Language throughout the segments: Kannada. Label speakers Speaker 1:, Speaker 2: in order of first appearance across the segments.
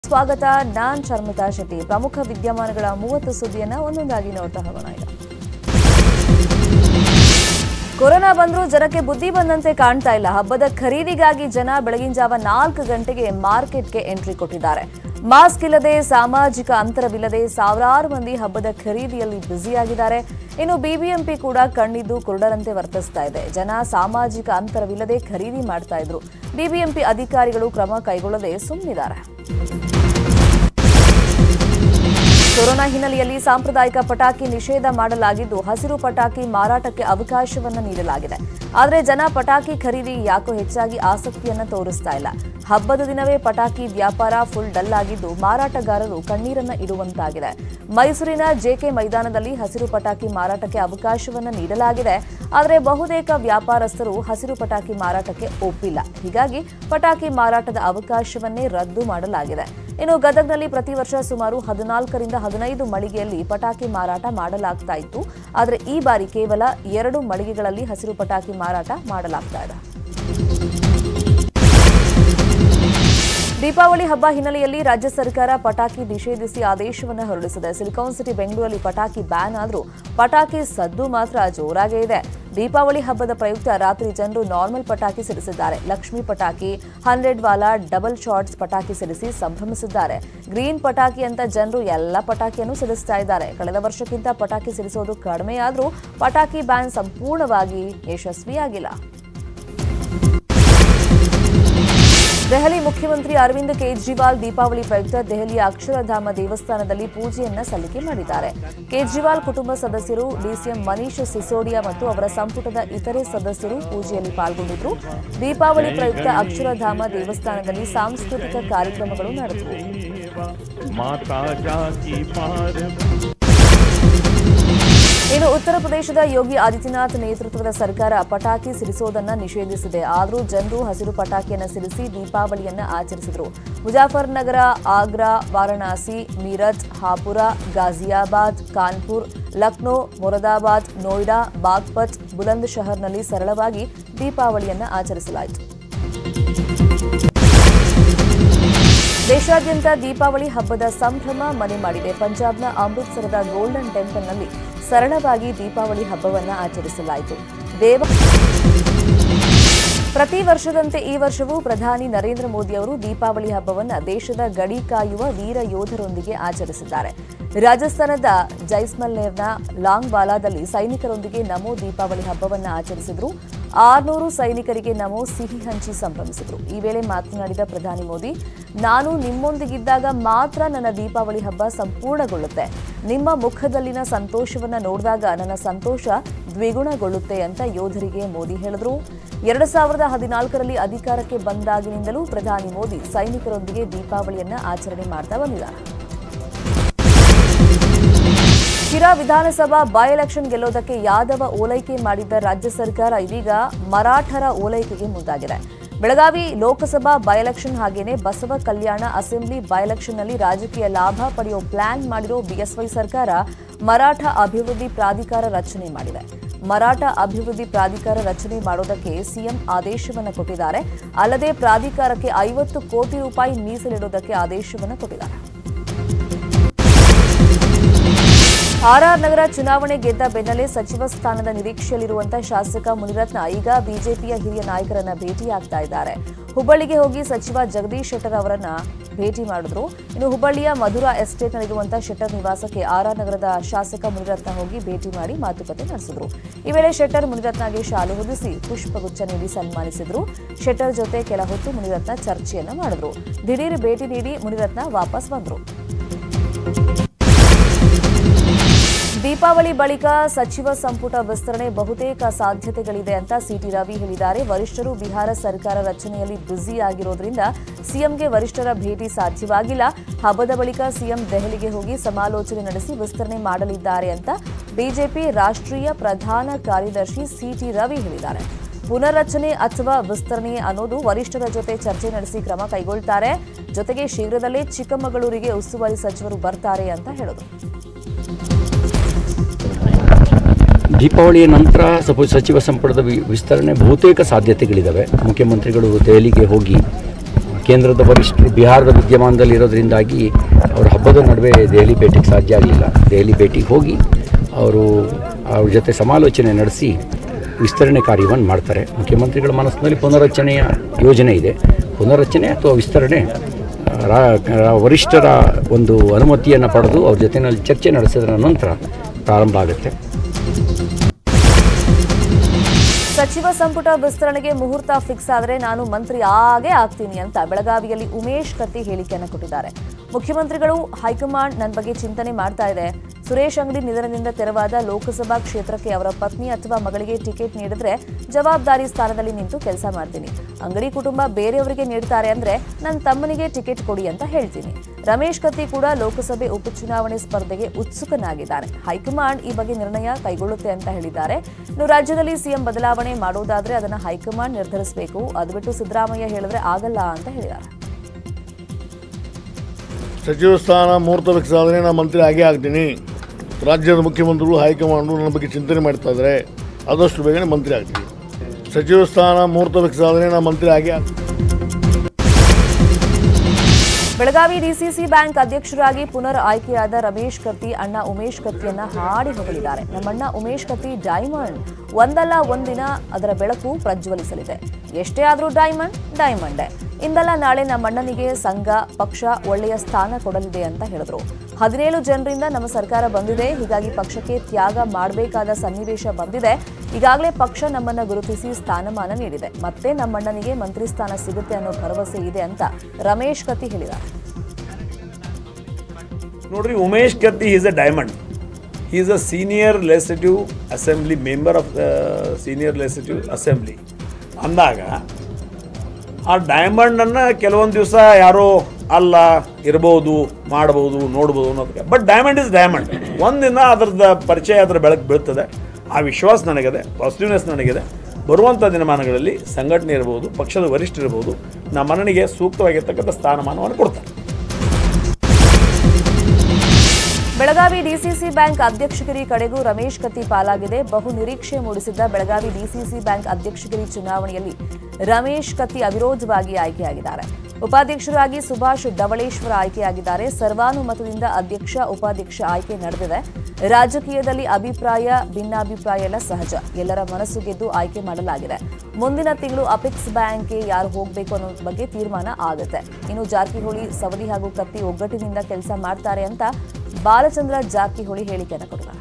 Speaker 1: ಸ್ವಾಗತ ನಾನ್ ಶರ್ಮಿತಾ ಶೆಟ್ಟಿ ಪ್ರಮುಖ ವಿದ್ಯಮಾನಗಳ ಮೂವತ್ತು ಸುದ್ದಿಯನ್ನ ಒಂದೊಂದಾಗಿ ನೋಡ್ತಾ ಹೋಗೋಣ ಈಗ ಕೊರೋನಾ ಬಂದ್ರೂ ಜನಕ್ಕೆ ಬುದ್ಧಿ ಬಂದಂತೆ ಕಾಣ್ತಾ ಇಲ್ಲ ಹಬ್ಬದ ಖರೀದಿಗಾಗಿ ಜನ ಬೆಳಗಿನ ಜಾವ ನಾಲ್ಕು ಗಂಟೆಗೆ ಮಾರ್ಕೆಟ್ಗೆ ಎಂಟ್ರಿ ಕೊಟ್ಟಿದ್ದಾರೆ ಮಾಸ್ಕ್ ಇಲ್ಲದೆ ಸಾಮಾಜಿಕ ಅಂತರವಿಲ್ಲದೆ ಸಾವಿರಾರು ಮಂದಿ ಹಬ್ಬದ ಖರೀದಿಯಲ್ಲಿ ಬ್ಯುಸಿಯಾಗಿದ್ದಾರೆ ಇನ್ನು ಬಿಬಿಎಂಪಿ ಕೂಡ ಕಣ್ಣಿದ್ದು ಕುರುಡರಂತೆ ವರ್ತಿಸ್ತಾ ಇದೆ ಜನ ಸಾಮಾಜಿಕ ಅಂತರವಿಲ್ಲದೆ ಖರೀದಿ ಮಾಡ್ತಾ ಇದ್ರು ಬಿಬಿಎಂಪಿ ಅಧಿಕಾರಿಗಳು ಕ್ರಮ ಕೈಗೊಳ್ಳದೆ ಸುಮ್ಮನಿದ್ದಾರೆ ಕೊರೋನಾ ಹಿನ್ನೆಲೆಯಲ್ಲಿ ಸಾಂಪ್ರದಾಯಿಕ ಪಟಾಕಿ ನಿಷೇಧ ಮಾಡಲಾಗಿದ್ದು ಹಸಿರು ಪಟಾಕಿ ಮಾರಾಟಕ್ಕೆ ಅವಕಾಶವನ್ನ ನೀಡಲಾಗಿದೆ ಆದರೆ ಜನ ಪಟಾಕಿ ಖರೀದಿ ಯಾಕೋ ಹೆಚ್ಚಾಗಿ ಆಸಕ್ತಿಯನ್ನ ತೋರಿಸ್ತಾ ಇಲ್ಲ ಹಬ್ಬದ ದಿನವೇ ಪಟಾಕಿ ವ್ಯಾಪಾರ ಫುಲ್ ಡಲ್ ಆಗಿದ್ದು ಮಾರಾಟಗಾರರು ಕಣ್ಣೀರನ್ನ ಇಡುವಂತಾಗಿದೆ ಮೈಸೂರಿನ ಜೆಕೆ ಮೈದಾನದಲ್ಲಿ ಹಸಿರು ಪಟಾಕಿ ಮಾರಾಟಕ್ಕೆ ಅವಕಾಶವನ್ನ ನೀಡಲಾಗಿದೆ ಆದರೆ ಬಹುತೇಕ ವ್ಯಾಪಾರಸ್ಥರು ಹಸಿರು ಪಟಾಕಿ ಮಾರಾಟಕ್ಕೆ ಒಪ್ಪಿಲ್ಲ ಹೀಗಾಗಿ ಪಟಾಕಿ ಮಾರಾಟದ ಅವಕಾಶವನ್ನೇ ರದ್ದು ಮಾಡಲಾಗಿದೆ ಇನ್ನು ಗದಗ್ನಲ್ಲಿ ಪ್ರತಿ ವರ್ಷ ಸುಮಾರು ಹದಿನಾಲ್ಕರಿಂದ ಹದಿನೈದು ಮಳಿಗೆಯಲ್ಲಿ ಪಟಾಕಿ ಮಾರಾಟ ಮಾಡಲಾಗ್ತಾ ಇತ್ತು ಆದರೆ ಈ ಬಾರಿ ಕೇವಲ ಎರಡು ಮಳಿಗೆಗಳಲ್ಲಿ ಹಸಿರು ಪಟಾಕಿ ಮಾರಾಟ ಮಾಡಲಾಗ್ತಾ ಇದೆ ದೀಪಾವಳಿ ಹಬ್ಬ ಹಿನ್ನೆಲೆಯಲ್ಲಿ ರಾಜ್ಯ ಸರ್ಕಾರ ಪಟಾಕಿ ನಿಷೇಧಿಸಿ ಆದೇಶವನ್ನು ಹೊರಡಿಸಿದೆ ಸಿಲಿಕಾನ್ ಸಿಟಿ ಬೆಂಗಳೂರಲ್ಲಿ ಪಟಾಕಿ ಬ್ಯಾನ್ ಆದರೂ ಪಟಾಕಿ ಸದ್ದು ಮಾತ್ರ ಜೋರಾಗೇ ಇದೆ ದೀಪಾವಳಿ ಹಬ್ಬದ ಪ್ರಯುಕ್ತ ರಾತ್ರಿ ಜನರು ನಾರ್ಮಲ್ ಪಟಾಕಿ ಸಿಡಿಸಿದ್ದಾರೆ ಲಕ್ಷ್ಮಿ ಪಟಾಕಿ ಹಂಡ್ರೆಡ್ ವಾಲಾ ಡಬಲ್ ಶಾಟ್ಸ್ ಪಟಾಕಿ ಸಿಡಿಸಿ ಸಂಭ್ರಮಿಸಿದ್ದಾರೆ ಗ್ರೀನ್ ಪಟಾಕಿ ಅಂತ ಜನರು ಎಲ್ಲ ಪಟಾಕಿಯನ್ನು ಸಿಡಿಸ್ತಾ ಇದ್ದಾರೆ ಕಳೆದ ವರ್ಷಕ್ಕಿಂತ ಪಟಾಕಿ ಸಿಡಿಸೋದು ಕಡಿಮೆಯಾದರೂ ಪಟಾಕಿ ಬ್ಯಾನ್ ಸಂಪೂರ್ಣವಾಗಿ ಯಶಸ್ವಿಯಾಗಿಲ್ಲ ದೆಹಲಿ ಮುಖ್ಯಮಂತ್ರಿ ಅರವಿಂದ್ ಕೇಜ್ರಿವಾಲ್ ದೀಪಾವಳಿ ಪ್ರಯುಕ್ತ ದೆಹಲಿಯ ಅಕ್ಷರಧಾಮ ದೇವಸ್ಥಾನದಲ್ಲಿ ಪೂಜೆಯನ್ನ ಸಲ್ಲಿಕೆ ಮಾಡಿದ್ದಾರೆ ಕೇಜ್ರಿವಾಲ್ ಕುಟುಂಬ ಸದಸ್ಯರು ಡಿಸಿಎಂ ಮನೀಶ್ ಸಿಸೋಡಿಯಾ ಮತ್ತು ಅವರ ಸಂಪುಟದ ಇತರೆ ಸದಸ್ಯರು ಪೂಜೆಯಲ್ಲಿ ಪಾಲ್ಗೊಂಡಿದ್ರು ದೀಪಾವಳಿ ಪ್ರಯುಕ್ತ ಅಕ್ಷರಧಾಮ ದೇವಸ್ಥಾನದಲ್ಲಿ ಸಾಂಸ್ಕೃತಿಕ ಕಾರ್ಯಕ್ರಮಗಳು ನಡೆದವು
Speaker 2: माता जाकी पार
Speaker 1: ಇನ್ನು ಉತ್ತರ ಪ್ರದೇಶದ ಯೋಗಿ ಆದಿತ್ಯನಾಥ್ ನೇತೃತ್ವದ ಸರ್ಕಾರ ಪಟಾಕಿ ಸಿಡಿಸೋದನ್ನ ನಿಷೇಧಿಸಿದೆ ಆದರೂ ಜನರು ಹಸಿರು ಪಟಾಕಿಯನ್ನ ಸಿಡಿಸಿ ದೀಪಾವಳಿಯನ್ನ ಆಚರಿಸಿದರು ಮುಜಾಫರ್ನಗರ ಆಗ್ರಾ ವಾರಣಾಸಿ ಮೀರತ್ ಹಾಪುರ ಗಾಜಿಯಾಬಾದ್ ಕಾನ್ಪುರ್ ಲಕ್ನೋ ಮೊರದಾಬಾದ್ ನೋಯ್ಡಾ ಬಾಗ್ಪತ್ ಬುಲಂದ್ ಶಹರ್ನಲ್ಲಿ ಸರಳವಾಗಿ ದೀಪಾವಳಿಯನ್ನ ಆಚರಿಸಲಾಯಿತು ದೇಶಾದ್ಯಂತ ದೀಪಾವಳಿ ಹಬ್ಬದ ಸಂಭ್ರಮ ಮನೆ ಮಾಡಿದೆ ಪಂಜಾಬ್ನ ಅಮೃತ್ಸರದ ಗೋಲ್ಡನ್ ಟೆಂಪಲ್ನಲ್ಲಿ ಸರಳವಾಗಿ ದೀಪಾವಳಿ ಹಬ್ಬವನ್ನ ಆಚರಿಸಲಾಯಿತು ದೇವ ಪ್ರತಿ ವರ್ಷದಂತೆ ಈ ವರ್ಷವೂ ಪ್ರಧಾನಿ ನರೇಂದ್ರ ಮೋದಿ ಅವರು ದೀಪಾವಳಿ ಹಬ್ಬವನ್ನ ದೇಶದ ಗಡಿ ಕಾಯುವ ವೀರ ಯೋಧರೊಂದಿಗೆ ಆಚರಿಸಿದ್ದಾರೆ ರಾಜಸ್ಥಾನದ ಜೈಸ್ಮಲ್ನೇರ್ನ ಲಾಂಗ್ವಾಲಾದಲ್ಲಿ ಸೈನಿಕರೊಂದಿಗೆ ನಮೋ ದೀಪಾವಳಿ ಹಬ್ಬವನ್ನ ಆಚರಿಸಿದ್ರು ಆರ್ನೂರು ಸೈನಿಕರಿಗೆ ನಮೋ ಸಿಹಿ ಹಂಚಿ ಸಂಭ್ರಮಿಸಿದ್ರು ಈ ವೇಳೆ ಮಾತನಾಡಿದ ಪ್ರಧಾನಿ ಮೋದಿ ನಾನು ನಿಮ್ಮೊಂದಿಗಿದ್ದಾಗ ಮಾತ್ರ ನನ್ನ ದೀಪಾವಳಿ ಹಬ್ಬ ಸಂಪೂರ್ಣಗೊಳ್ಳುತ್ತೆ ನಿಮ್ಮ ಮುಖದಲ್ಲಿನ ಸಂತೋಷವನ್ನ ನೋಡಿದಾಗ ನನ್ನ ಸಂತೋಷ ದ್ವಿಗುಣಗೊಳ್ಳುತ್ತೆ ಅಂತ ಯೋಧರಿಗೆ ಮೋದಿ ಹೇಳಿದ್ರು ಎರಡು ಸಾವಿರದ ಹದಿನಾಲ್ಕರಲ್ಲಿ ಅಧಿಕಾರಕ್ಕೆ ಬಂದಾಗಿನಿಂದಲೂ ಪ್ರಧಾನಿ ಮೋದಿ ಸೈನಿಕರೊಂದಿಗೆ ದೀಪಾವಳಿಯನ್ನ ಆಚರಣೆ ಮಾಡ್ತಾ ಬಂದಿದ್ದಾರೆ ಶಿರಾ ವಿಧಾನಸಭಾ ಬೈ ಎಲೆಕ್ಷನ್ ಗೆಲ್ಲೋದಕ್ಕೆ ಯಾದವ ಓಲೈಕೆ ಮಾಡಿದ್ದ ರಾಜ್ಯ ಸರ್ಕಾರ ಇದೀಗ ಮರಾಠರ ಓಲೈಕೆಗೆ ಮುಂದಾಗಿದೆ ಬೆಳಗಾವಿ ಲೋಕಸಭಾ ಬೈ ಎಲೆಕ್ಷನ್ ಹಾಗೇನೆ ಬಸವ ಕಲ್ಯಾಣ ಅಸೆಂಬ್ಲಿ ಬೈ ಎಲೆಕ್ಷನ್ನಲ್ಲಿ ರಾಜಕೀಯ ಲಾಭ ಪಡೆಯೋ ಪ್ಲಾನ್ ಮಾಡಿರೋ ಬಿಎಸ್ವೈ ಸರ್ಕಾರ ಮರಾಠ ಅಭಿವೃದ್ಧಿ ಪ್ರಾಧಿಕಾರ ರಚನೆ ಮಾಡಿದೆ ಮರಾಠ ಅಭಿವೃದ್ಧಿ ಪ್ರಾಧಿಕಾರ ರಚನೆ ಮಾಡೋದಕ್ಕೆ ಸಿಎಂ ಆದೇಶವನ್ನು ಕೊಟ್ಟಿದ್ದಾರೆ ಅಲ್ಲದೆ ಪ್ರಾಧಿಕಾರಕ್ಕೆ ಐವತ್ತು ಕೋಟಿ ರೂಪಾಯಿ ಮೀಸಲಿಡೋದಕ್ಕೆ ಆದೇಶವನ್ನು ಕೊಟ್ಟಿದ್ದಾರೆ ಆರ್ಆರ್ ನಗರ ಚುನಾವಣೆ ಗೆದ್ದ ಬೆನ್ನಲ್ಲೇ ಸಚಿವ ಸ್ಥಾನದ ನಿರೀಕ್ಷೆಯಲ್ಲಿರುವಂತಹ ಶಾಸಕ ಮುನಿರತ್ನ ಈಗ ಬಿಜೆಪಿಯ ಹಿರಿಯ ನಾಯಕರನ್ನ ಭೇಟಿಯಾಗ್ತಾ ಇದ್ದಾರೆ ಹುಬ್ಬಳ್ಳಿಗೆ ಹೋಗಿ ಸಚಿವ ಜಗದೀಶ್ ಶೆಟ್ಟರ್ ಅವರನ್ನ ಭೇಟಿ ಮಾಡಿದ್ರು ಇನ್ನು ಹುಬ್ಬಳ್ಳಿಯ ಮಧುರಾ ಎಸ್ಟೇಟ್ನಲ್ಲಿರುವಂತಹ ಶೆಟ್ಟರ್ ನಿವಾಸಕ್ಕೆ ಆರ್ಆರ್ ನಗರದ ಶಾಸಕ ಮುನಿರತ್ನ ಹೋಗಿ ಭೇಟಿ ಮಾಡಿ ಮಾತುಕತೆ ನಡೆಸಿದ್ರು ಈ ವೇಳೆ ಶೆಟ್ಟರ್ ಮುನಿರತ್ನಗೆ ಶಾಲು ಹೊದಿಸಿ ಪುಷ್ಪಗುಚ್ಛ ನೀಡಿ ಸನ್ಮಾನಿಸಿದ್ರು ಶೆಟ್ಟರ್ ಜೊತೆ ಕೆಲ ಹೊತ್ತು ಮುನಿರತ್ನ ಚರ್ಚೆಯನ್ನ ಮಾಡಿದ್ರು ದಿಢೀರ್ ಭೇಟಿ ನೀಡಿ ಮುನಿರತ್ನ ವಾಪಸ್ ಬಂದ್ರು ದೀಪಾವಳಿ ಬಳಿಕ ಸಚಿವ ಸಂಪುಟ ವಿಸ್ತರಣೆ ಬಹುತೇಕ ಸಾಧ್ಯತೆಗಳಿದೆ ಅಂತ ಸಿಟಿ ರವಿ ಹೇಳಿದ್ದಾರೆ ವರಿಷ್ಠರು ಬಿಹಾರ ಸರ್ಕಾರ ರಚನೆಯಲ್ಲಿ ಬ್ಯುಸಿ ಆಗಿರೋದ್ರಿಂದ ಸಿಎಂಗೆ ವರಿಷ್ಠರ ಭೇಟಿ ಸಾಧ್ಯವಾಗಿಲ್ಲ ಹಬ್ಬದ ಬಳಿಕ ಸಿಎಂ ದೆಹಲಿಗೆ ಹೋಗಿ ಸಮಾಲೋಚನೆ ನಡೆಸಿ ವಿಸ್ತರಣೆ ಮಾಡಲಿದ್ದಾರೆ ಅಂತ ಬಿಜೆಪಿ ರಾಷ್ಟ್ರೀಯ ಪ್ರಧಾನ ಕಾರ್ಯದರ್ಶಿ ಸಿಟಿ ರವಿ ಹೇಳಿದ್ದಾರೆ ಪುನರ್ರಚನೆ ಅಥವಾ ವಿಸ್ತರಣೆ ಅನ್ನೋದು ವರಿಷ್ಠರ ಜೊತೆ ಚರ್ಚೆ ನಡೆಸಿ ಕ್ರಮ ಕೈಗೊಳ್ತಾರೆ ಜೊತೆಗೆ ಶೀಘ್ರದಲ್ಲೇ ಚಿಕ್ಕಮಗಳೂರಿಗೆ ಉಸ್ತುವಾರಿ ಸಚಿವರು ಬರ್ತಾರೆ ಅಂತ ಹೇಳಿದರು
Speaker 3: ದೀಪಾವಳಿಯ ನಂತರ ಸಪೋ ಸಚಿವ ಸಂಪುಟದ ವಿ- ವಿಸ್ತರಣೆ ಬಹುತೇಕ ಸಾಧ್ಯತೆಗಳಿದ್ದಾವೆ ಮುಖ್ಯಮಂತ್ರಿಗಳು ದೆಹಲಿಗೆ ಹೋಗಿ ಕೇಂದ್ರದ ವರಿಷ್ಠರು ಬಿಹಾರದ ವಿದ್ಯಮಾನದಲ್ಲಿ ಇರೋದ್ರಿಂದಾಗಿ ಅವರ ಹಬ್ಬದ ನಡುವೆ ದೆಹಲಿ ಭೇಟಿಗೆ ಸಾಧ್ಯ ಆಗಲಿಲ್ಲ ದೆಹಲಿ ಭೇಟಿಗೆ ಹೋಗಿ ಅವರು ಅವ್ರ ಜೊತೆ ಸಮಾಲೋಚನೆ ನಡೆಸಿ ವಿಸ್ತರಣೆ ಕಾರ್ಯವನ್ನು ಮಾಡ್ತಾರೆ ಮುಖ್ಯಮಂತ್ರಿಗಳ ಮನಸ್ಸಿನಲ್ಲಿ ಪುನರಚನೆಯ ಯೋಜನೆ ಇದೆ ಪುನರಚನೆ ಅಥವಾ ವಿಸ್ತರಣೆ ಆ, ರಾ- ರಾ- ವರಿಷ್ಠರ ಒಂದು ಅನುಮತಿಯನ್ನು ಪಡೆದು ಅವ್ರ ಜೊತೆಯಲ್ಲಿ ಚರ್ಚೆ ನಡೆಸಿದ ನಂತರ ಪ್ರಾರಂಭ ಆಗುತ್ತೆ
Speaker 1: ಸಚಿವ ಸಂಪುಟ ವಿಸ್ತರಣೆಗೆ ಮುಹೂರ್ತ ಫಿಕ್ಸ್ ಆದರೆ ನಾನು ಮಂತ್ರಿ ಆಗೇ ಆಗ್ತೀನಿ ಅಂತ ಬೆಳಗಾವಿಯಲ್ಲಿ ಉಮೇಶ್ ಕತ್ತಿ ಹೇಳಿಕೆಯನ್ನು ಕೊಟ್ಟಿದ್ದಾರೆ ಮುಖ್ಯಮಂತ್ರಿಗಳು ಹೈಕಮಾಂಡ್ ನನ್ನ ಬಗ್ಗೆ ಚಿಂತನೆ ಮಾಡ್ತಾ ಇದೆ ಸುರೇಶ್ ಅಂಗಡಿ ನಿಧನದಿಂದ ತೆರವಾದ ಲೋಕಸಭಾ ಕ್ಷೇತ್ರಕ್ಕೆ ಅವರ ಪತ್ನಿ ಅಥವಾ ಮಗಳಿಗೆ ಟಿಕೆಟ್ ನೀಡಿದ್ರೆ ಜವಾಬ್ದಾರಿ ಸ್ಥಾನದಲ್ಲಿ ನಿಂತು ಕೆಲಸ ಮಾಡ್ತೀನಿ ಅಂಗಡಿ ಕುಟುಂಬ ಬೇರೆಯವರಿಗೆ ನೀಡ್ತಾರೆ ಅಂದ್ರೆ ನನ್ನ ತಮ್ಮನಿಗೆ ಟಿಕೆಟ್ ಕೊಡಿ ಅಂತ ಹೇಳ್ತೀನಿ ರಮೇಶ್ ಕತ್ತಿ ಕೂಡ ಲೋಕಸಭೆ ಉಪಚುನಾವಣೆ ಸ್ಪರ್ಧೆಗೆ ಉತ್ಸುಕನಾಗಿದ್ದಾನೆ ಹೈಕಮಾಂಡ್ ಈ ಬಗ್ಗೆ ನಿರ್ಣಯ ಕೈಗೊಳ್ಳುತ್ತೆ ಅಂತ ಹೇಳಿದ್ದಾರೆ ಇನ್ನು ರಾಜ್ಯದಲ್ಲಿ ಸಿಎಂ ಬದಲಾವಣೆ ಮಾಡೋದಾದ್ರೆ ಅದನ್ನ ಹೈಕಮಾಂಡ್ ನಿರ್ಧರಿಸಬೇಕು ಅದು ಬಿಟ್ಟು ಸಿದ್ದರಾಮಯ್ಯ ಹೇಳಿದ್ರೆ ಆಗಲ್ಲ ಅಂತ ಹೇಳಿದ್ದಾರೆ
Speaker 4: ಸಚಿವ ಸ್ಥಾನ ಮುಹೂರ್ತ ಫಿಕ್ಸ್ ಆದರೆ ನಾನು ಮಂತ್ರಿ ಆಗೇ ಆಗ್ತೀನಿ ರಾಜ್ಯದ ಮುಖ್ಯಮಂತ್ರಿಗಳು ಹೈಕಮಾಂಡು ನನ್ನ ಬಗ್ಗೆ ಚಿಂತನೆ ಮಾಡ್ತಾ ಇದ್ದಾರೆ ಆದಷ್ಟು ಬೇಗನೆ ಮಂತ್ರಿ ಆಗ್ತೀನಿ ಸಚಿವ ಸ್ಥಾನ ಮುಹೂರ್ತ ಫಿಕ್ಸ್ ಆದರೆ ನಾನು ಮಂತ್ರಿ ಆಗೇ ಆಗ್ತೀನಿ
Speaker 1: ಬೆಳಗಾವಿ ಡಿಸಿಸಿ ಬ್ಯಾಂಕ್ ಅಧ್ಯಕ್ಷರಾಗಿ ಪುನರ್ ಆಯ್ಕೆಯಾದ ರಮೇಶ್ ಕತ್ತಿ ಅಣ್ಣ ಉಮೇಶ್ ಕತ್ತಿಯನ್ನ ಹಾಡಿ ಹೊಗಳಿದ್ದಾರೆ ನಮ್ಮಣ್ಣ ಉಮೇಶ್ ಕತ್ತಿ ಡೈಮಂಡ್ ಒಂದಲ್ಲ ಒಂದಿನ ಅದರ ಬೆಳಕು ಪ್ರಜ್ವಲಿಸಲಿದೆ ಎಷ್ಟೇ ಆದ್ರೂ ಡೈಮಂಡ್ ಡೈಮಂಡೇ ಇಂದಲ್ಲ ನಾಳೆ ನಮ್ಮಣ್ಣನಿಗೆ ಸಂಘ ಪಕ್ಷ ಒಳ್ಳೆಯ ಸ್ಥಾನ ಕೊಡಲಿದೆ ಅಂತ ಹೇಳಿದ್ರು ಹದಿನೇಳು ಜನರಿಂದ ನಮ್ಮ ಸರ್ಕಾರ ಬಂದಿದೆ ಹೀಗಾಗಿ ಪಕ್ಷಕ್ಕೆ ತ್ಯಾಗ ಮಾಡಬೇಕಾದ ಸನ್ನಿವೇಶ ಬಂದಿದೆ ಈಗಾಗಲೇ ಪಕ್ಷ ನಮ್ಮನ್ನ ಗುರುತಿಸಿ ಸ್ಥಾನಮಾನ ನೀಡಿದೆ ಮತ್ತೆ ನಮ್ಮಣ್ಣನಿಗೆ ಮಂತ್ರಿ ಸ್ಥಾನ ಸಿಗುತ್ತೆ ಅನ್ನೋ ಭರವಸೆ ಇದೆ ಅಂತ ರಮೇಶ್ ಕತ್ತಿ ಹೇಳಿದ್ದಾರೆ
Speaker 5: ನೋಡ್ರಿ Umesh Katti is a diamond is a senior legislative assembly member of the senior legislative assembly ಅಂದಾಗ ಆ ಡೈಮಂಡನ್ನು ಕೆಲವೊಂದು ದಿವಸ ಯಾರೋ ಅಲ್ಲ ಇರ್ಬೋದು ಮಾಡ್ಬೋದು ನೋಡ್ಬೋದು ಅನ್ನೋದಕ್ಕೆ ಬಟ್ ಡೈಮಂಡ್ ಇಸ್ ಡೈಮಂಡ್ ಒಂದಿನ ಅದ್ರದ್ದು ಪರಿಚಯ ಅದರ ಬೆಳಕು ಬೀಳ್ತದೆ ಆ ವಿಶ್ವಾಸ ನನಗಿದೆ ಪಾಸಿಟಿವ್ನೆಸ್ ನನಗಿದೆ ಬರುವಂಥ ದಿನಮಾನಗಳಲ್ಲಿ ಸಂಘಟನೆ ಇರ್ಬೋದು ಪಕ್ಷದ ವರಿಷ್ಠ ಇರ್ಬೋದು ನಮ್ಮ ಮನನಿಗೆ ಸೂಕ್ತವಾಗಿರ್ತಕ್ಕಂಥ ಸ್ಥಾನಮಾನವನ್ನು ಕೊಡ್ತಾರೆ
Speaker 1: ಬೆಳಗಾವಿ ಡಿಸಿಸಿ ಬ್ಯಾಂಕ್ ಅಧ್ಯಕ್ಷಗಿರಿ ಕಡೆಗೂ ರಮೇಶ್ ಕತ್ತಿ ಪಾಲಾಗಿದೆ ಬಹು ನಿರೀಕ್ಷೆ ಮೂಡಿಸಿದ್ದ ಬೆಳಗಾವಿ ಡಿಸಿಸಿ ಬ್ಯಾಂಕ್ ಅಧ್ಯಕ್ಷಗಿರಿ ಚುನಾವಣೆಯಲ್ಲಿ ರಮೇಶ್ ಕತ್ತಿ ಅವಿರೋಧವಾಗಿ ಆಯ್ಕೆಯಾಗಿದ್ದಾರೆ ಉಪಾಧ್ಯಕ್ಷರಾಗಿ ಸುಭಾಷ್ ಡವಳೇಶ್ವರ ಆಯ್ಕೆಯಾಗಿದ್ದಾರೆ ಸರ್ವಾನುಮತದಿಂದ ಅಧ್ಯಕ್ಷ ಉಪಾಧ್ಯಕ್ಷ ಆಯ್ಕೆ ನಡೆದಿದೆ ರಾಜಕೀಯದಲ್ಲಿ ಅಭಿಪ್ರಾಯ ಭಿನ್ನಾಭಿಪ್ರಾಯ ಎಲ್ಲ ಸಹಜ ಎಲ್ಲರ ಮನಸ್ಸು ಗೆದ್ದು ಆಯ್ಕೆ ಮಾಡಲಾಗಿದೆ ಮುಂದಿನ ತಿಂಗಳು ಅಪೆಕ್ಸ್ ಬ್ಯಾಂಕ್ಗೆ ಯಾರು ಹೋಗಬೇಕು ಅನ್ನೋ ಬಗ್ಗೆ ತೀರ್ಮಾನ ಆಗುತ್ತೆ ಇನ್ನು ಜಾರಕಿಹೊಳಿ ಸವದಿ ಹಾಗೂ ಕತ್ತಿ ಒಗ್ಗಟ್ಟಿನಿಂದ ಕೆಲಸ ಮಾಡ್ತಾರೆ ಅಂತ ಬಾಲಚಂದ್ರ ಜಾರಕಿಹೊಳಿ ಹೇಳಿಕೆಯನ್ನು ಕೊಟ್ಟಿದ್ದಾರೆ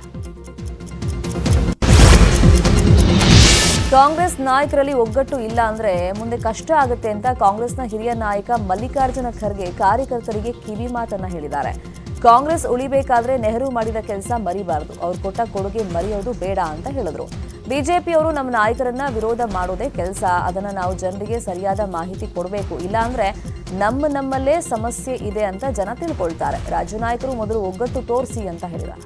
Speaker 1: ಕಾಂಗ್ರೆಸ್ ನಾಯಕರಲ್ಲಿ ಒಗ್ಗಟ್ಟು ಇಲ್ಲ ಅಂದ್ರೆ ಮುಂದೆ ಕಷ್ಟ ಆಗುತ್ತೆ ಅಂತ ಕಾಂಗ್ರೆಸ್ನ ಹಿರಿಯ ನಾಯಕ ಮಲ್ಲಿಕಾರ್ಜುನ ಖರ್ಗೆ ಕಾರ್ಯಕರ್ತರಿಗೆ ಕಿವಿ ಮಾತನ್ನ ಹೇಳಿದ್ದಾರೆ ಕಾಂಗ್ರೆಸ್ ಉಳಿಬೇಕಾದ್ರೆ ನೆಹರು ಮಾಡಿದ ಕೆಲಸ ಮರಿಬಾರದು ಅವ್ರು ಕೊಟ್ಟ ಕೊಡುಗೆ ಮರೆಯೋದು ಬೇಡ ಅಂತ ಹೇಳಿದ್ರು ಬಿಜೆಪಿಯವರು ನಮ್ಮ ನಾಯಕರನ್ನ ವಿರೋಧ ಮಾಡೋದೇ ಕೆಲಸ ಅದನ್ನ ನಾವು ಜನರಿಗೆ ಸರಿಯಾದ ಮಾಹಿತಿ ಕೊಡಬೇಕು ಇಲ್ಲಾಂದ್ರೆ ನಮ್ಮ ನಮ್ಮಲ್ಲೇ ಸಮಸ್ಯೆ ಇದೆ ಅಂತ ಜನ ತಿಳ್ಕೊಳ್ತಾರೆ ರಾಜ್ಯ ನಾಯಕರು ಮೊದಲು ಒಗ್ಗಟ್ಟು ತೋರಿಸಿ ಅಂತ ಹೇಳಿದ್ದಾರೆ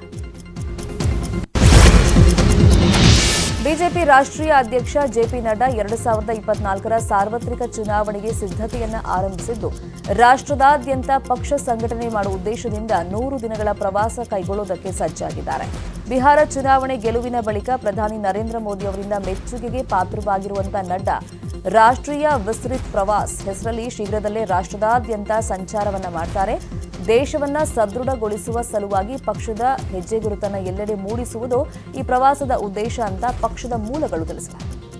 Speaker 1: ಬಿಜೆಪಿ ರಾಷ್ಟ್ರೀಯ ಅಧ್ಯಕ್ಷ ಜೆಪಿ ನಡ್ಡಾ ಎರಡು ಸಾವಿರದ ಇಪ್ಪತ್ನಾಲ್ಕರ ಸಾರ್ವತ್ರಿಕ ಚುನಾವಣೆಗೆ ಸಿದ್ಧತೆಯನ್ನ ಆರಂಭಿಸಿದ್ದು ರಾಷ್ಟ್ರದಾದ್ಯಂತ ಪಕ್ಷ ಸಂಘಟನೆ ಮಾಡುವ ಉದ್ದೇಶದಿಂದ ನೂರು ದಿನಗಳ ಪ್ರವಾಸ ಕೈಗೊಳ್ಳುವುದಕ್ಕೆ ಸಜ್ಜಾಗಿದ್ದಾರೆ ಬಿಹಾರ ಚುನಾವಣೆ ಗೆಲುವಿನ ಬಳಿಕ ಪ್ರಧಾನಿ ನರೇಂದ್ರ ಮೋದಿ ಅವರಿಂದ ಮೆಚ್ಚುಗೆಗೆ ಪಾತ್ರವಾಗಿರುವಂತಹ ನಡ್ಡಾ ರಾಷ್ಟ್ರೀಯ ವಿಸ್ತೃತ್ ಪ್ರವಾಸ್ ಹೆಸರಲ್ಲಿ ಶೀಘ್ರದಲ್ಲೇ ರಾಷ್ಟ್ರದಾದ್ಯಂತ ಸಂಚಾರವನ್ನ ಮಾಡ್ತಾರೆ ದೇಶವನ್ನ ಸದೃಢಗೊಳಿಸುವ ಸಲುವಾಗಿ ಪಕ್ಷದ ಹೆಜ್ಜೆ ಗುರುತನ್ನ ಎಲ್ಲೆಡೆ ಮೂಡಿಸುವುದು ಈ ಪ್ರವಾಸದ ಉದ್ದೇಶ ಅಂತ ಪಕ್ಷದ ಮೂಲಗಳು ತಿಳಿಸಿವೆ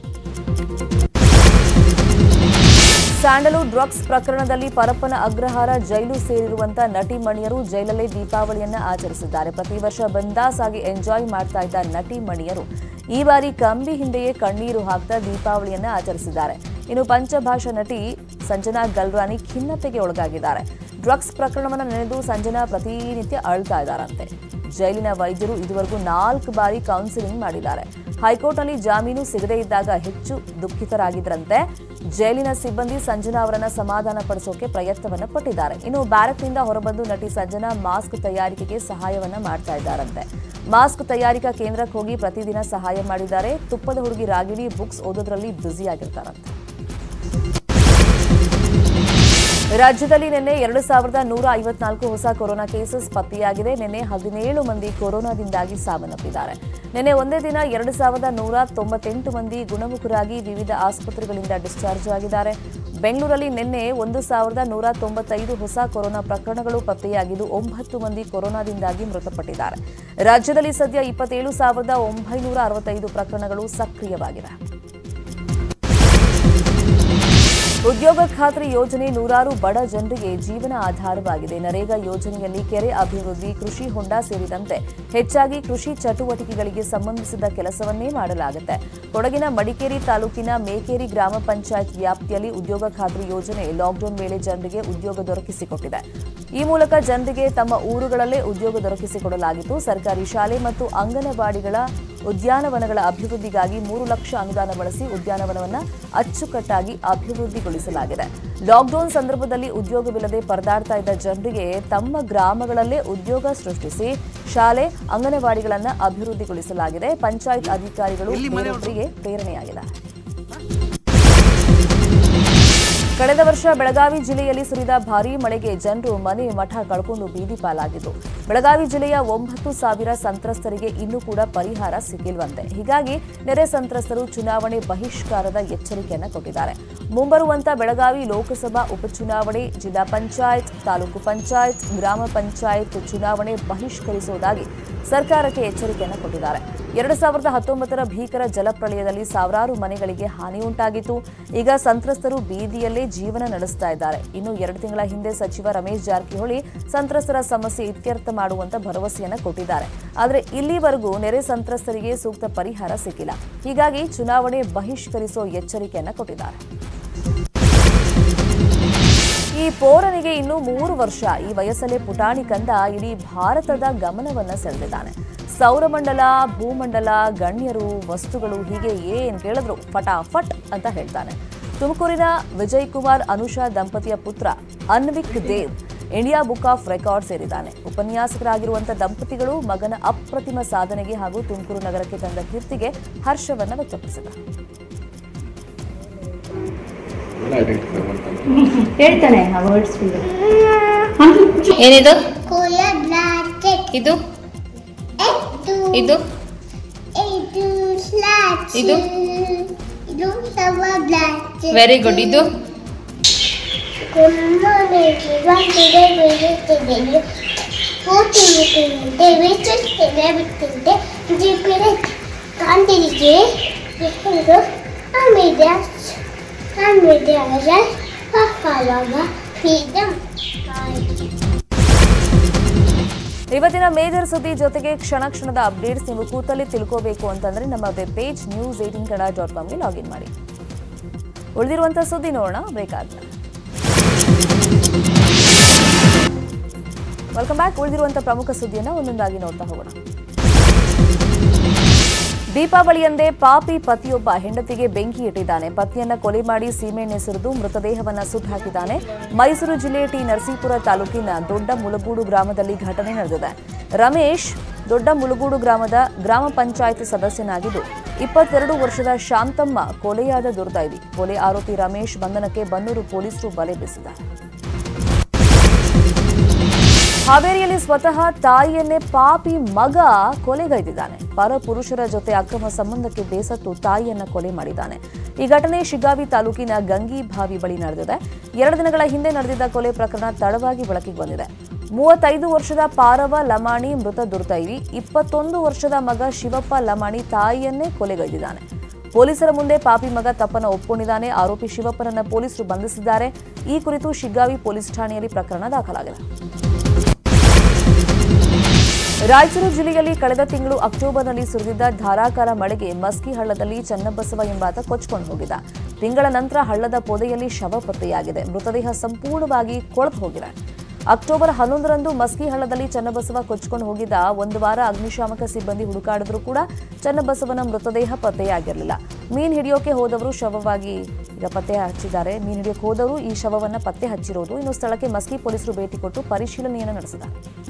Speaker 1: ಸ್ಯಾಂಡಲ್ವುಡ್ ಡ್ರಗ್ಸ್ ಪ್ರಕರಣದಲ್ಲಿ ಪರಪ್ಪನ ಅಗ್ರಹಾರ ಜೈಲು ಸೇರಿರುವಂತ ನಟಿ ಮಣಿಯರು ಜೈಲಲ್ಲೇ ದೀಪಾವಳಿಯನ್ನ ಆಚರಿಸಿದ್ದಾರೆ ಪ್ರತಿ ವರ್ಷ ಬಂದಾಸ್ ಆಗಿ ಎಂಜಾಯ್ ಮಾಡ್ತಾ ಇದ್ದ ನಟಿ ಮಣಿಯರು ಈ ಬಾರಿ ಕಂಬಿ ಹಿಂದೆಯೇ ಕಣ್ಣೀರು ಹಾಕ್ತಾ ದೀಪಾವಳಿಯನ್ನ ಆಚರಿಸಿದ್ದಾರೆ ಇನ್ನು ಪಂಚಭಾಷಾ ನಟಿ ಸಂಜನಾ ಗಲ್ರಾನಿ ಖಿನ್ನತೆಗೆ ಒಳಗಾಗಿದ್ದಾರೆ ಡ್ರಗ್ಸ್ ಪ್ರಕರಣವನ್ನು ನೆನೆದು ಸಂಜನಾ ಪ್ರತಿನಿತ್ಯ ಅಳ್ತಾ ಇದ್ದಾರಂತೆ ಜೈಲಿನ ವೈದ್ಯರು ಇದುವರೆಗೂ ನಾಲ್ಕು ಬಾರಿ ಕೌನ್ಸಿಲಿಂಗ್ ಮಾಡಿದ್ದಾರೆ ಹೈಕೋರ್ಟ್ನಲ್ಲಿ ಜಾಮೀನು ಸಿಗದೇ ಇದ್ದಾಗ ಹೆಚ್ಚು ದುಃಖಿತರಾಗಿದ್ರಂತೆ ಜೈಲಿನ ಸಿಬ್ಬಂದಿ ಸಂಜನಾ ಅವರನ್ನ ಸಮಾಧಾನ ಪಡಿಸೋಕೆ ಪ್ರಯತ್ನವನ್ನ ಪಟ್ಟಿದ್ದಾರೆ ಇನ್ನು ಬ್ಯಾರಕ್ನಿಂದ ಹೊರಬಂದು ನಟಿ ಸಂಜನಾ ಮಾಸ್ಕ್ ತಯಾರಿಕೆಗೆ ಸಹಾಯವನ್ನ ಮಾಡ್ತಾ ಇದ್ದಾರಂತೆ ಮಾಸ್ಕ್ ತಯಾರಿಕಾ ಕೇಂದ್ರಕ್ಕೆ ಹೋಗಿ ಪ್ರತಿದಿನ ಸಹಾಯ ಮಾಡಿದ್ದಾರೆ ತುಪ್ಪದ ಹುಡುಗಿ ರಾಗಿಣಿ ಬುಕ್ಸ್ ಓದೋದ್ರಲ್ಲಿ ಬ್ಯುಸಿಯಾಗಿರ್ತಾರಂತೆ ರಾಜ್ಯದಲ್ಲಿ ನಿನ್ನೆ ಎರಡು ಸಾವಿರದ ನೂರ ಐವತ್ನಾಲ್ಕು ಹೊಸ ಕೊರೋನಾ ಕೇಸಸ್ ಪತ್ತೆಯಾಗಿದೆ ನಿನ್ನೆ ಹದಿನೇಳು ಮಂದಿ ಕೊರೋನಾದಿಂದಾಗಿ ಸಾವನ್ನಪ್ಪಿದ್ದಾರೆ ನಿನ್ನೆ ಒಂದೇ ದಿನ ಎರಡು ಸಾವಿರದ ನೂರ ತೊಂಬತ್ತೆಂಟು ಮಂದಿ ಗುಣಮುಖರಾಗಿ ವಿವಿಧ ಆಸ್ಪತ್ರೆಗಳಿಂದ ಡಿಸ್ಚಾರ್ಜ್ ಆಗಿದ್ದಾರೆ ಬೆಂಗಳೂರಲ್ಲಿ ನಿನ್ನೆ ಒಂದು ಸಾವಿರದ ನೂರ ತೊಂಬತ್ತೈದು ಹೊಸ ಕೊರೋನಾ ಪ್ರಕರಣಗಳು ಪತ್ತೆಯಾಗಿದ್ದು ಒಂಬತ್ತು ಮಂದಿ ಕೊರೋನಾದಿಂದಾಗಿ ಮೃತಪಟ್ಟಿದ್ದಾರೆ ರಾಜ್ಯದಲ್ಲಿ ಸದ್ಯ ಇಪ್ಪತ್ತೇಳು ಸಾವಿರದ ಒಂಬೈನೂರ ಅರವತ್ತೈದು ಪ್ರಕರಣಗಳು ಸಕ್ರಿಯವಾಗಿವೆ ಉದ್ಯೋಗ ಖಾತ್ರಿ ಯೋಜನೆ ನೂರಾರು ಬಡ ಜನರಿಗೆ ಜೀವನ ಆಧಾರವಾಗಿದೆ ನರೇಗಾ ಯೋಜನೆಯಲ್ಲಿ ಕೆರೆ ಅಭಿವೃದ್ಧಿ ಕೃಷಿ ಹೊಂಡ ಸೇರಿದಂತೆ ಹೆಚ್ಚಾಗಿ ಕೃಷಿ ಚಟುವಟಿಕೆಗಳಿಗೆ ಸಂಬಂಧಿಸಿದ ಕೆಲಸವನ್ನೇ ಮಾಡಲಾಗುತ್ತೆ ಕೊಡಗಿನ ಮಡಿಕೇರಿ ತಾಲೂಕಿನ ಮೇಕೇರಿ ಗ್ರಾಮ ಪಂಚಾಯತ್ ವ್ಯಾಪ್ತಿಯಲ್ಲಿ ಉದ್ಯೋಗ ಖಾತ್ರಿ ಯೋಜನೆ ಲಾಕ್ಡೌನ್ ವೇಳೆ ಜನರಿಗೆ ಉದ್ಯೋಗ ದೊರಕಿಸಿಕೊಟ್ಟಿದೆ ಈ ಮೂಲಕ ಜನರಿಗೆ ತಮ್ಮ ಊರುಗಳಲ್ಲೇ ಉದ್ಯೋಗ ದೊರಕಿಸಿಕೊಡಲಾಗಿತ್ತು ಸರ್ಕಾರಿ ಶಾಲೆ ಮತ್ತು ಅಂಗನವಾಡಿಗಳ ಉದ್ಯಾನವನಗಳ ಅಭಿವೃದ್ಧಿಗಾಗಿ ಮೂರು ಲಕ್ಷ ಅನುದಾನ ಬಳಸಿ ಉದ್ಯಾನವನವನ್ನು ಅಚ್ಚುಕಟ್ಟಾಗಿ ಅಭಿವೃದ್ಧಿಗೊಳಿಸಲಾಗಿದೆ ಲಾಕ್ಡೌನ್ ಸಂದರ್ಭದಲ್ಲಿ ಉದ್ಯೋಗವಿಲ್ಲದೆ ಪರದಾಡ್ತಾ ಇದ್ದ ಜನರಿಗೆ ತಮ್ಮ ಗ್ರಾಮಗಳಲ್ಲೇ ಉದ್ಯೋಗ ಸೃಷ್ಟಿಸಿ ಶಾಲೆ ಅಂಗನವಾಡಿಗಳನ್ನು ಅಭಿವೃದ್ಧಿಗೊಳಿಸಲಾಗಿದೆ ಪಂಚಾಯತ್ ಅಧಿಕಾರಿಗಳು ಬೇರೊಬ್ಬರಿಗೆ ಪ್ರೇರಣೆಯಾಗಿದೆ ಕಳೆದ ವರ್ಷ ಬೆಳಗಾವಿ ಜಿಲ್ಲೆಯಲ್ಲಿ ಸುರಿದ ಭಾರೀ ಮಳೆಗೆ ಜನರು ಮನೆ ಮಠ ಕಳ್ಕೊಂಡು ಬೀದಿ ಪಾಲಾಗಿದ್ದು ಬೆಳಗಾವಿ ಜಿಲ್ಲೆಯ ಒಂಬತ್ತು ಸಾವಿರ ಸಂತ್ರಸ್ತರಿಗೆ ಇನ್ನೂ ಕೂಡ ಪರಿಹಾರ ಸಿಕ್ಕಿಲ್ವಂತೆ ಹೀಗಾಗಿ ನೆರೆ ಸಂತ್ರಸ್ತರು ಚುನಾವಣೆ ಬಹಿಷ್ಕಾರದ ಎಚ್ಚರಿಕೆಯನ್ನು ಕೊಟ್ಟಿದ್ದಾರೆ ಮುಂಬರುವಂತ ಬೆಳಗಾವಿ ಲೋಕಸಭಾ ಉಪಚುನಾವಣೆ ಜಿಲ್ಲಾ ಪಂಚಾಯತ್ ತಾಲೂಕು ಪಂಚಾಯತ್ ಗ್ರಾಮ ಪಂಚಾಯತ್ ಚುನಾವಣೆ ಬಹಿಷ್ಕರಿಸುವುದಾಗಿ ಸರ್ಕಾರಕ್ಕೆ ಎಚ್ಚರಿಕೆಯನ್ನು ಕೊಟ್ಟಿದ್ದಾರೆ ಎರಡು ಸಾವಿರದ ಹತ್ತೊಂಬತ್ತರ ಭೀಕರ ಜಲಪ್ರಳಯದಲ್ಲಿ ಸಾವಿರಾರು ಮನೆಗಳಿಗೆ ಹಾನಿ ಉಂಟಾಗಿತ್ತು ಈಗ ಸಂತ್ರಸ್ತರು ಬೀದಿಯಲ್ಲೇ ಜೀವನ ನಡೆಸ್ತಾ ಇದ್ದಾರೆ ಇನ್ನು ಎರಡು ತಿಂಗಳ ಹಿಂದೆ ಸಚಿವ ರಮೇಶ್ ಜಾರಕಿಹೊಳಿ ಸಂತ್ರಸ್ತರ ಸಮಸ್ಯೆ ಇತ್ಯರ್ಥ ಮಾಡುವಂತ ಭರವಸೆಯನ್ನ ಕೊಟ್ಟಿದ್ದಾರೆ ಆದರೆ ಇಲ್ಲಿವರೆಗೂ ನೆರೆ ಸಂತ್ರಸ್ತರಿಗೆ ಸೂಕ್ತ ಪರಿಹಾರ ಸಿಕ್ಕಿಲ್ಲ ಹೀಗಾಗಿ ಚುನಾವಣೆ ಬಹಿಷ್ಕರಿಸೋ ಎಚ್ಚರಿಕೆಯನ್ನ ಕೊಟ್ಟಿದ್ದಾರೆ ಈ ಪೋರನಿಗೆ ಇನ್ನು ಮೂರು ವರ್ಷ ಈ ವಯಸ್ಸಲ್ಲೇ ಪುಟಾಣಿ ಕಂದ ಇಡೀ ಭಾರತದ ಗಮನವನ್ನ ಸೆಳೆದಿದ್ದಾನೆ ಸೌರಮಂಡಲ ಭೂಮಂಡಲ ಗಣ್ಯರು ವಸ್ತುಗಳು ಹೀಗೆ ಏನ್ ಕೇಳಿದ್ರು ಫಟಾಫಟ್ ಅಂತ ಹೇಳ್ತಾನೆ ತುಮಕೂರಿನ ವಿಜಯ್ ಕುಮಾರ್ ಅನುಷಾ ದಂಪತಿಯ ಪುತ್ರ Anvik Dev India book of record ಸೇರಿದ್ದಾನೆ ಉಪನ್ಯಾಸಕರಾಗಿರುವಂಥ ದಂಪತಿಗಳು ಮಗನ ಅಪ್ರತಿಮ ಸಾಧನೆಗೆ ಹಾಗೂ ತುಮಕೂರು ನಗರಕ್ಕೆ ತಂದ ಕೀರ್ತಿಗೆ ಹರ್ಷವನ್ನ ವ್ಯಕ್ತಪಡಿಸಿದ್ದಾರೆ
Speaker 6: ಹೇಳ್ತಾನೆ ಆ ವರ್ಡ್ಸ್
Speaker 7: ಏನಿದು
Speaker 8: ಕೋಲ ಬ್ಲಾಕೆಟ್
Speaker 7: ಇದು
Speaker 8: ಎತ್ತು
Speaker 7: ಇದು
Speaker 8: ಇದು ಸ್ಲಾಚ್
Speaker 7: ಇದು?
Speaker 8: ಇದು ಸವ ಬ್ಲಾಕೆಟ್
Speaker 7: ವೆರಿ ಗುಡ್ ಇದು
Speaker 8: ಕೊಮ್ಮನೆಗೆ ಬಂದಿದೆ ಬೀಳುತ್ತಿದೆ ಕೂತಿ ಬಿಟ್ಟಿದೆ ಬಿಚ್ಚುತ್ತಿದೆ ಬಿಟ್ಟಿದೆ ಜಿಪಿಡೆ ಕಾಂತಿಗೆ ಎಂದು ಆಮೇಲೆ ಆಮೇಲೆ ಪಕ್ಕವಾಗ ಫ್ರೀಡಮ್
Speaker 1: ಇವತ್ತಿನ ಮೇಜರ್ ಸುದ್ದಿ ಜೊತೆಗೆ ಕ್ಷಣ ಕ್ಷಣದ ಅಪ್ಡೇಟ್ಸ್ ನೀವು ಕೂತಲ್ಲಿ ತಿಳ್ಕೋಬೇಕು ಅಂತಂದ್ರೆ ನಮ್ಮ web page news eighteen Kannada dot ಕಾಮ್ಗೆ ಲಾಗಿನ್ ಮಾಡಿ ಉಳಿದಿರುವಂಥ ಸುದ್ದಿ ನೋಡೋಣ ಬ್ರೇಕ್ ಆದ್ಮೇಲೆ ವೆಲ್ಕಮ್ ಬ್ಯಾಕ್ ಉಳಿದಿರುವಂಥ ಪ್ರಮುಖ ಸುದ್ದಿಯನ್ನ ಒಂದೊಂದಾಗಿ ನೋಡ್ತಾ ಹೋಗೋಣ ದೀಪಾವಳಿಯಂದೇ ಪಾಪಿ ಪತಿಯೊಬ್ಬ ಹೆಂಡತಿಗೆ ಬೆಂಕಿ ಇಟ್ಟಿದ್ದಾನೆ ಪತ್ನಿಯನ್ನ ಕೊಲೆ ಮಾಡಿ ಸೀಮೆಎಣ್ಣೆ ಸುರಿದು ಮೃತದೇಹವನ್ನ ಸುಟ್ಟಾಕಿದ್ದಾನೆ ಮೈಸೂರು ಜಿಲ್ಲೆ ಟಿ ನರಸೀಪುರ ತಾಲೂಕಿನ ದೊಡ್ಡ ಮುಲಗೂಡು ಗ್ರಾಮದಲ್ಲಿ ಘಟನೆ ನಡೆದಿದೆ ರಮೇಶ್ ದೊಡ್ಡ ಮುಲಗೂಡು ಗ್ರಾಮದ ಗ್ರಾಮ ಪಂಚಾಯತ್ ಸದಸ್ಯನಾಗಿದ್ದು ಇಪ್ಪತ್ತೆರಡು ವರ್ಷದ ಶಾಂತಮ್ಮ ಕೊಲೆಯಾದ ದುರ್ದೈವಿ ಕೊಲೆ ಆರೋಪಿ ರಮೇಶ್ ಬಂಧನಕ್ಕೆ ಬನ್ನೂರು ಪೊಲೀಸರು ಬಲೆ ಬೀಸಿದ್ದಾರೆ ಹಾವೇರಿಯಲ್ಲಿ ಸ್ವತಃ ತಾಯಿಯನ್ನೇ ಪಾಪಿ ಮಗ ಕೊಲೆಗೈದಿದ್ದಾನೆ ಪರ ಪುರುಷರ ಜೊತೆ ಅಕ್ರಮ ಸಂಬಂಧಕ್ಕೆ ಬೇಸತ್ತು ತಾಯಿಯನ್ನ ಕೊಲೆ ಮಾಡಿದ್ದಾನೆ ಈ ಘಟನೆ ಶಿಗಾವಿ ತಾಲೂಕಿನ ಗಂಗಿಭಾವಿ ಬಳಿ ನಡೆದಿದೆ ಎರಡು ದಿನಗಳ ಹಿಂದೆ ನಡೆದಿದ್ದ ಕೊಲೆ ಪ್ರಕರಣ ತಡವಾಗಿ ಬೆಳಕಿಗೆ ಬಂದಿದೆ ಮೂವತ್ತೈದು ವರ್ಷದ ಪಾರವ ಲಮಾಣಿ ಮೃತ ದುರ್ದೈವಿ ಇಪ್ಪತ್ತೊಂದು ವರ್ಷದ ಮಗ ಶಿವಪ್ಪ ಲಮಾಣಿ ತಾಯಿಯನ್ನೇ ಕೊಲೆಗೈದಿದ್ದಾನೆ ಪೊಲೀಸರ ಮುಂದೆ ಪಾಪಿ ಮಗ ತಪ್ಪನ್ನು ಒಪ್ಪಿಕೊಂಡಿದ್ದಾನೆ ಆರೋಪಿ ಶಿವಪ್ಪನನ್ನ ಪೊಲೀಸರು ಬಂಧಿಸಿದ್ದಾರೆ ಈ ಕುರಿತು ಶಿಗ್ಗಾವಿ ಪೊಲೀಸ್ ಠಾಣೆಯಲ್ಲಿ ಪ್ರಕರಣ ದಾಖಲಾಗಿದೆ ರಾಯಚೂರು ಜಿಲ್ಲೆಯಲ್ಲಿ ಕಳೆದ ತಿಂಗಳು ಅಕ್ಟೋಬರ್ನಲ್ಲಿ ಸುರಿದಿದ್ದ ಧಾರಾಕಾರ ಮಳೆಗೆ ಮಸ್ಕಿ ಹಳ್ಳದಲ್ಲಿ ಚನ್ನಬಸವ ಎಂಬಾತ ಕೊಚ್ಕೊಂಡು ಹೋಗಿದ್ದ ತಿಂಗಳ ನಂತರ ಹಳ್ಳದ ಪೊದೆಯಲ್ಲಿ ಶವ ಪತ್ತೆಯಾಗಿದೆ ಮೃತದೇಹ ಸಂಪೂರ್ಣವಾಗಿ ಕೊಳೆತು ಹೋಗಿದೆ ಅಕ್ಟೋಬರ್ ಹನ್ನೊಂದರಂದು ಮಸ್ಕಿ ಹಳ್ಳದಲ್ಲಿ ಚನ್ನಬಸವ ಕೊಚ್ಕೊಂಡು ಹೋಗಿದ್ದ ಒಂದು ವಾರ ಅಗ್ನಿಶಾಮಕ ಸಿಬ್ಬಂದಿ ಹುಡುಕಾಡಿದ್ರೂ ಕೂಡ ಚನ್ನಬಸವನ ಮೃತದೇಹ ಪತ್ತೆಯಾಗಿರಲಿಲ್ಲ ಮೀನ್ ಹಿಡಿಯೋಕೆ ಹೋದವರು ಶವವಾಗಿ ಈಗ ಪತ್ತೆ ಹಚ್ಚಿದ್ದಾರೆ ಮೀನ್ ಹಿಡಿಯೋಕೆ ಹೋದವರು ಈ ಶವವನ್ನ ಪತ್ತೆ ಹಚ್ಚಿರೋದು ಇನ್ನು ಸ್ಥಳಕ್ಕೆ ಮಸ್ಕಿ ಪೊಲೀಸರು ಭೇಟಿ ಕೊಟ್ಟು ಪರಿಶೀಲನೆಯನ್ನು ನಡೆಸಿದ್ದಾರೆ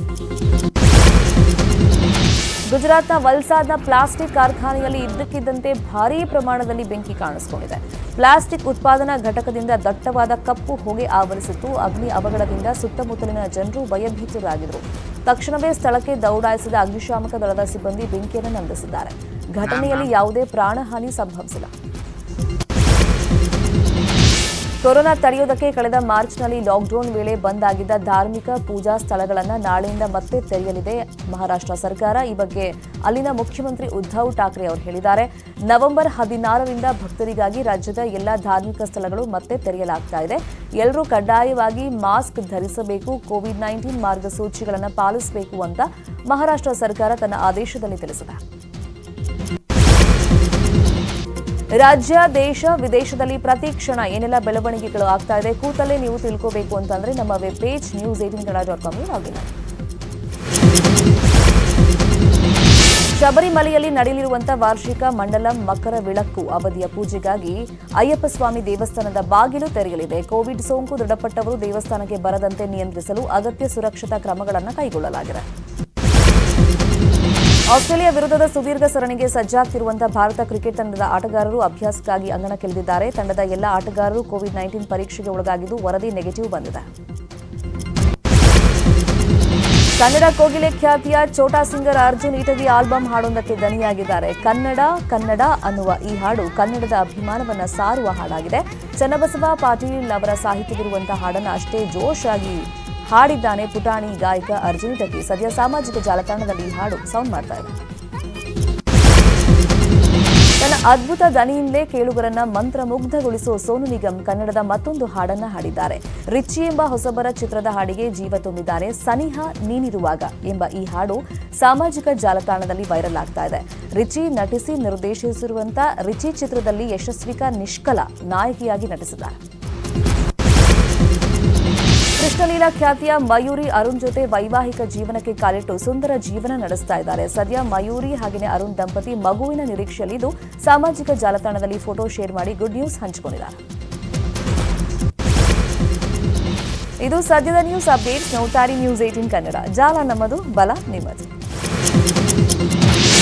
Speaker 1: ಗುಜರಾತ್ನ ವಲ್ಸಾದ್ನ ಪ್ಲಾಸ್ಟಿಕ್ ಕಾರ್ಖಾನೆಯಲ್ಲಿ ಇದ್ದಕ್ಕಿದ್ದಂತೆ ಭಾರೀ ಪ್ರಮಾಣದಲ್ಲಿ ಬೆಂಕಿ ಕಾಣಿಸಿಕೊಂಡಿದೆ ಪ್ಲಾಸ್ಟಿಕ್ ಉತ್ಪಾದನಾ ಘಟಕದಿಂದ ದಟ್ಟವಾದ ಕಪ್ಪು ಹೊಗೆ ಆವರಿಸಿತ್ತು ಅಗ್ನಿ ಅವಘಡದಿಂದ ಸುತ್ತಮುತ್ತಲಿನ ಜನರು ಭಯಭೀತರಾಗಿದ್ದರು ತಕ್ಷಣವೇ ಸ್ಥಳಕ್ಕೆ ದೌಡಾಯಿಸಿದ ಅಗ್ನಿಶಾಮಕ ದಳದ ಸಿಬ್ಬಂದಿ ಬೆಂಕಿಯನ್ನು ನಂದಿಸಿದ್ದಾರೆ ಘಟನೆಯಲ್ಲಿ ಯಾವುದೇ ಪ್ರಾಣಹಾನಿ ಸಂಭವಿಸಿಲ್ಲ ಕೊರೋನಾ ತಡೆಯುವುದಕ್ಕೆ ಕಳೆದ ಮಾರ್ಚ್ನಲ್ಲಿ ಲಾಕ್ಡೌನ್ ವೇಳೆ ಬಂದ್ ಆಗಿದ್ದ ಧಾರ್ಮಿಕ ಪೂಜಾ ಸ್ಥಳಗಳನ್ನು ನಾಳೆಯಿಂದ ಮತ್ತೆ ತೆರೆಯಲಿದೆ ಮಹಾರಾಷ್ಟ್ರ ಸರ್ಕಾರ ಈ ಬಗ್ಗೆ ಅಲ್ಲಿನ ಮುಖ್ಯಮಂತ್ರಿ ಉದ್ಧವ್ ಠಾಕ್ರೆ ಅವರು ಹೇಳಿದ್ದಾರೆ ನವೆಂಬರ್ ಹದಿನಾರರಿಂದ ಭಕ್ತರಿಗಾಗಿ ರಾಜ್ಯದ ಎಲ್ಲ ಧಾರ್ಮಿಕ ಸ್ಥಳಗಳು ಮತ್ತೆ ತೆರೆಯಲಾಗ್ತಾ ಇದೆ ಎಲ್ಲರೂ ಕಡ್ಡಾಯವಾಗಿ ಮಾಸ್ಕ್ ಧರಿಸಬೇಕು ಕೋವಿಡ್ ನೈನ್ಟೀನ್ ಮಾರ್ಗಸೂಚಿಗಳನ್ನು ಪಾಲಿಸಬೇಕು ಅಂತ ಮಹಾರಾಷ್ಟ್ರ ಸರ್ಕಾರ ತನ್ನ ಆದೇಶದಲ್ಲಿ ತಿಳಿಸಿದೆ ರಾಜ್ಯ ದೇಶ ವಿದೇಶದಲ್ಲಿ ಪ್ರತಿ ಕ್ಷಣ ಏನೆಲ್ಲ ಬೆಳವಣಿಗೆಗಳು ಆಗ್ತಾ ಇದೆ ಕೂತಲ್ಲೇ ನೀವು ತಿಳ್ಕೋಬೇಕು ಅಂತಂದ್ರೆ ನಮ್ಮ web page news eighteen Kannada dot ಕಾಮ್ಗೆ ಲಾಗಿನ್ ಆಗಿ. ಶಬರಿಮಲೆಯಲ್ಲಿ ನಡೆಯಲಿರುವಂತಹ ವಾರ್ಷಿಕ ಮಂಡಲಂ ಮಕರ ವಿಳಕ್ಕು ಅವಧಿಯ ಪೂಜೆಗಾಗಿ ಅಯ್ಯಪ್ಪ ಸ್ವಾಮಿ ದೇವಸ್ಥಾನದ ಬಾಗಿಲು ತೆರೆಯಲಿದೆ ಕೋವಿಡ್ ಸೋಂಕು ದೃಢಪಟ್ಟವರು ದೇವಸ್ಥಾನಕ್ಕೆ ಬರದಂತೆ ನಿಯಂತ್ರಿಸಲು ಅಗತ್ಯ ಸುರಕ್ಷತಾ ಕ್ರಮಗಳನ್ನು ಕೈಗೊಳ್ಳಲಾಗಿದೆ ಆಸ್ಟ್ರೇಲಿಯಾ ವಿರುದ್ಧದ ಸುದೀರ್ಘ ಸರಣಿಗೆ ಸಜ್ಜಾಗ್ತಿರುವಂತಹ ಭಾರತ ಕ್ರಿಕೆಟ್ ತಂಡದ ಆಟಗಾರರು ಅಭ್ಯಾಸಕ್ಕಾಗಿ ಅಂಗಣಕ್ಕಿಳಿದಿದ್ದಾರೆ ತಂಡದ ಎಲ್ಲ ಆಟಗಾರರು ಕೋವಿಡ್ ನೈನ್ಟೀನ್ ಪರೀಕ್ಷೆಗೆ ಒಳಗಾಗಿದ್ದು ವರದಿ ನೆಗೆಟಿವ್ ಬಂದಿದೆ ಕನ್ನಡ ಕೋಗಿಲೆ ಖ್ಯಾತಿಯ ಚೋಟಾ ಸಿಂಗರ್ ಅರ್ಜುನ್ ಇಟಗಿ ಆಲ್ಬಂ ಹಾಡೊಂದಕ್ಕೆ ದನಿಯಾಗಿದ್ದಾರೆ ಕನ್ನಡ ಕನ್ನಡ ಅನ್ನುವ ಈ ಹಾಡು ಕನ್ನಡದ ಅಭಿಮಾನವನ್ನ ಸಾರುವ ಹಾಡಾಗಿದೆ ಚನ್ನಬಸವ ಪಾಟೀಲ್ ಅವರ ಸಾಹಿತ್ಯವಿರುವಂತಹ ಹಾಡನ್ನು ಅಷ್ಟೇ ಜೋಶ್ ಆಗಿ ಹಾಡಿದ್ದಾನೆ ಪುಟಾಣಿ ಗಾಯಕ ಅರ್ಜುನ್ ಇಟಗಿ ಸದ್ಯ ಸಾಮಾಜಿಕ ಜಾಲತಾಣದಲ್ಲಿ ಈ ಹಾಡು ಸೌಂಡ್ ಮಾಡ್ತಾ ಇದೆ ತನ್ನ ಅದ್ಭುತ ದನಿಯಿಂದಲೇ ಕೇಳುಗರನ್ನ ಮಂತ್ರಮುಗ್ಧಗೊಳಿಸುವ ಸೋನು ನಿಗಮ್ ಕನ್ನಡದ ಮತ್ತೊಂದು ಹಾಡನ್ನ ಹಾಡಿದ್ದಾರೆ ರಿಚಿ ಎಂಬ ಹೊಸಬರ ಚಿತ್ರದ ಹಾಡಿಗೆ ಜೀವ ತುಂಬಿದ್ದಾರೆ ಸನಿಹ ನೀನಿರುವಾಗ ಎಂಬ ಈ ಹಾಡು ಸಾಮಾಜಿಕ ಜಾಲತಾಣದಲ್ಲಿ ವೈರಲ್ ಆಗ್ತಾ ಇದೆ ರಿಚಿ ನಟಿಸಿ ನಿರ್ದೇಶಿಸಿರುವಂತ ರಿಚಿ ಚಿತ್ರದಲ್ಲಿ ಯಶಸ್ವಿಕಾ ನಿಷ್ಕಲ ನಾಯಕಿಯಾಗಿ ನಟಿಸಿದ್ದಾರೆ ಕೃಷ್ಣಲೀಲಾ ಖ್ಯಾತಿಯ ಮಯೂರಿ ಅರುಣ್ ಜೊತೆ ವೈವಾಹಿಕ ಜೀವನಕ್ಕೆ ಕಾಲಿಟ್ಟು ಸುಂದರ ಜೀವನ ನಡೆಸ್ತಾ ಇದ್ದಾರೆ ಸದ್ಯ ಮಯೂರಿ ಹಾಗೆಯೇ ಅರುಣ್ ದಂಪತಿ ಮಗುವಿನ ನಿರೀಕ್ಷೆಯಲ್ಲಿದ್ದು ಸಾಮಾಜಿಕ ಜಾಲತಾಣದಲ್ಲಿ ಫೋಟೋ ಶೇರ್ ಮಾಡಿ ಗುಡ್ ನ್ಯೂಸ್ ಹಂಚಿಕೊಂಡಿದ್ದಾರೆ ಇದು ಸದ್ಯದ ನ್ಯೂಸ್ ಅಪ್ಡೇಟ್ಸ್ ನೋಡ್ತಾರೆ ನ್ಯೂಸ್ ಏಟೀನ್ ಕನ್ನಡ ಜಾಲ ನಮ್ಮದು ಬಲ ನಿಮ್ಮದು